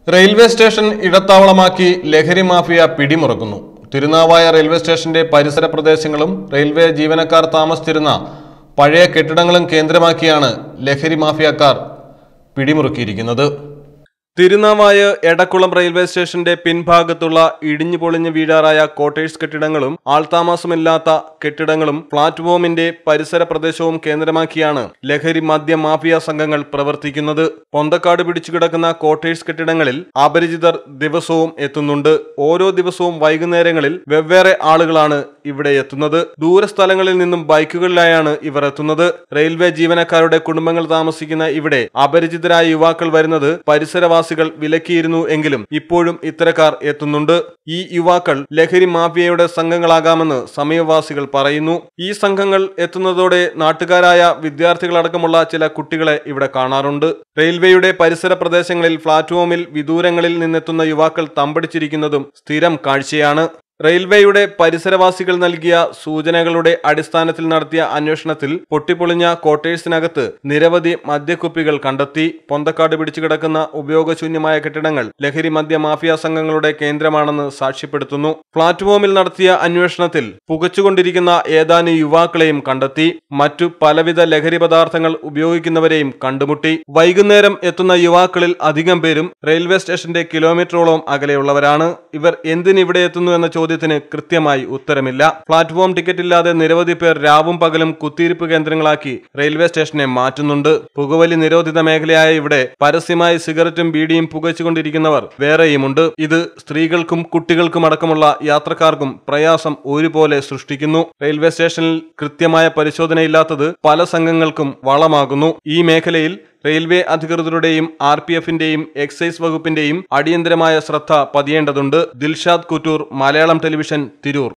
railway station ഇടത്താവളമാക്കി ലഹരി mafia പിടിമുറക്കുന്നു Thirunavaya railway സ്റ്റേഷന്റെ പരിസര പ്രദേശങ്ങളും റെയിൽവേ ജീവനക്കാർ താമസിച്ചിരുന്ന പഴയ കെട്ടിടങ്ങളും കേന്ദ്രമാക്കിയാണ് ലഹരി മാഫിയക്കാർ പിടിമുറുക്കിയിരിക്കുന്നത് തിരുനാവായ എടക്കുളം റെയിൽവേ സ്റ്റേഷന്റെ പിൻഭാഗത്തുള്ള ഇടിഞ്ഞു പൊളിഞ്ഞു വീഴാറായ കോട്ടേഴ്സ് കെട്ടിടങ്ങളും ആൾതാമസമില്ലാത്ത കെട്ടിടങ്ങളും പ്ലാറ്റ്ഫോമിന്റെ പരിസര പ്രദേശവും കേന്ദ്രമാക്കിയാണ് ലഹരി മദ്യ മാഫിയ സംഘങ്ങൾ പ്രവർത്തിക്കുന്നത് പൊന്തക്കാട് പിടിച്ചു കിടക്കുന്ന കോട്ടേഴ്സ് കെട്ടിടങ്ങളിൽ അപരിചിതർ ദിവസവും എത്തുന്നുണ്ട് ഓരോ ദിവസവും വൈകുന്നേരങ്ങളിൽ വെവ്വേറെ ആളുകളാണ് ഇവിടെ എത്തുന്നത് ദൂരസ്ഥലങ്ങളിൽ നിന്നും ബൈക്കുകളിലായാണ് ഇവർ എത്തുന്നത് റെയിൽവേ ജീവനക്കാരുടെ കുടുംബങ്ങൾ താമസിക്കുന്ന ഇവിടെ അപരിചിതരായ യുവാക്കൾ വരുന്നത് പരിസരവാസികൾ വിലക്കിയിരുന്നു എങ്കിലും ഇപ്പോഴും ഇത്തരക്കാർ എത്തുന്നുണ്ട് ഈ യുവാക്കൾ ലഹരി മാഫിയയുടെ സംഘങ്ങളാകാമെന്ന് സമീപവാസികൾ പറയുന്നു ഈ സംഘങ്ങൾ എത്തുന്നതോടെ നാട്ടുകാരായ വിദ്യാർത്ഥികളടക്കമുള്ള ചില കുട്ടികളെ ഇവിടെ കാണാറുണ്ട് റെയിൽവേയുടെ പരിസര പ്രദേശങ്ങളിൽ പ്ലാറ്റ്ഫോമിൽ വിദൂരങ്ങളിൽ നിന്നെത്തുന്ന യുവാക്കൾ തമ്പടിച്ചിരിക്കുന്നതും സ്ഥിരം കാഴ്ചയാണ് റെയിൽവേയുടെ പരിസരവാസികൾ നൽകിയ സൂചനകളുടെ അടിസ്ഥാനത്തിൽ നടത്തിയ അന്വേഷണത്തിൽ പൊട്ടിപ്പൊളിഞ്ഞ ക്വാർട്ടേഴ്സിനകത്ത് നിരവധി മദ്യക്കുപ്പികൾ കണ്ടെത്തി പൊന്തക്കാട് പിടിച്ചു കിടക്കുന്ന ഉപയോഗശൂന്യമായ കെട്ടിടങ്ങൾ ലഹരി മദ്യ മാഫിയ സംഘങ്ങളുടെ കേന്ദ്രമാണെന്ന് സാക്ഷ്യപ്പെടുത്തുന്നു പ്ലാറ്റ്ഫോമിൽ നടത്തിയ അന്വേഷണത്തിൽ പുകച്ചുകൊണ്ടിരിക്കുന്ന ഏതാനും യുവാക്കളെയും കണ്ടെത്തി മറ്റു പലവിധ ലഹരി പദാർത്ഥങ്ങൾ ഉപയോഗിക്കുന്നവരെയും കണ്ടുമുട്ടി വൈകുന്നേരം എത്തുന്ന യുവാക്കളിൽ അധികം പേരും റെയിൽവേ സ്റ്റേഷന്റെ കിലോമീറ്ററോളം അകലെയുള്ളവരാണ് ഇവർ എന്തിനിവിടെ എത്തുന്നു എന്ന ചോദ്യത്തിന് കൃത്യമായി ഉത്തരമില്ല പ്ലാറ്റ്ഫോം ടിക്കറ്റ് ഇല്ലാതെ നിരവധി പേർ രാവും പകലും കുത്തിയിരിപ്പ് കേന്ദ്രങ്ങളാക്കി റെയിൽവേ സ്റ്റേഷനെ മാറ്റുന്നുണ്ട് പുകവലി നിരോധിത മേഖലയായ ഇവിടെ പരസ്യമായി സിഗരറ്റും ബീഡിയും പുകച്ചുകൊണ്ടിരിക്കുന്നവർ വേറെയുമുണ്ട് ഇത് സ്ത്രീകൾക്കും കുട്ടികൾക്കും അടക്കമുള്ള യാത്രക്കാർക്കും പ്രയാസം ഒരുപോലെ സൃഷ്ടിക്കുന്നു റെയിൽവേ സ്റ്റേഷനിൽ കൃത്യമായ പരിശോധനയില്ലാത്തത് പല സംഘങ്ങൾക്കും വളമാകുന്നു ഈ മേഖലയിൽ റെയിൽവേ അധികൃതരുടെയും ആർ പി എഫിന്റെയും എക്സൈസ് വകുപ്പിന്റെയും അടിയന്തരമായ ശ്രദ്ധ പതിയേണ്ടതുണ്ട് ദിൽഷാദ് കുറ്റൂർ മലയാളം ടെലിവിഷൻ തിരൂർ